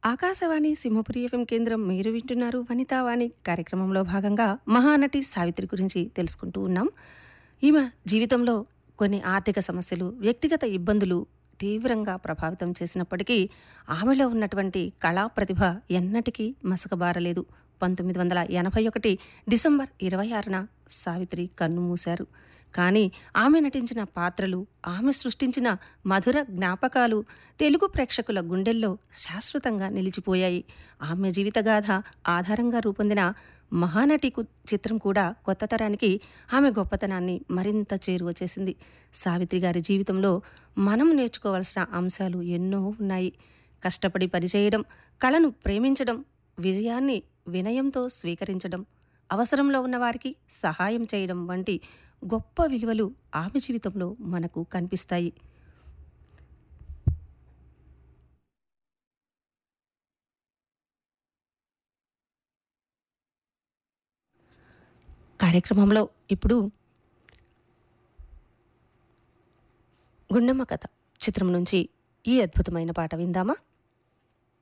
Akashvani Simhapuri FM కేంద్రం మీరు వింటున్నారు వనితావాణి కార్యక్రమంలో భాగంగా మహానటి సావిత్రి గురించి తెలుసుకుంటూ ఉన్నాం ఈమె జీవితంలో కొన్ని ఆర్థిక సమస్యలు వ్యక్తిగత ఇబ్బందులు తీవ్రంగా ప్రభావితం చేసినప్పటికీ ఆమెలో ఉన్నటువంటి కళా ప్రతిభ ఎన్నటికీ మసకబారలేదు పంతొమ్మిది వందల ఎనభై ఒకటి డిసెంబర్ ఇరవై ఆరున సావిత్రి కన్నుమూశారు కానీ ఆమె నటించిన పాత్రలు ఆమె సృష్టించిన మధుర జ్ఞాపకాలు తెలుగు ప్రేక్షకుల గుండెల్లో శాశ్వతంగా నిలిచిపోయాయి ఆమె జీవితగాథ ఆధారంగా రూపొందిన మహానటి కు- చిత్రం కూడా కొత్త తరానికి ఆమె గొప్పతనాన్ని మరింత చేరువ చేసింది సావిత్రి గారి జీవితంలో మనం నేర్చుకోవాల్సిన అంశాలు ఎన్నో ఉన్నాయి కష్టపడి పనిచేయడం కళను ప్రేమించడం విజయాన్ని వినయంతో స్వీకరించడం అవసరంలో ఉన్నవారికి సహాయం చేయడం వంటి గొప్ప విలువలు ఆమె జీవితంలో మనకు కనిపిస్తాయి కార్యక్రమంలో ఇప్పుడు గుండమ్మ కథ చిత్రం నుంచి ఈ అద్భుతమైన పాట విందామా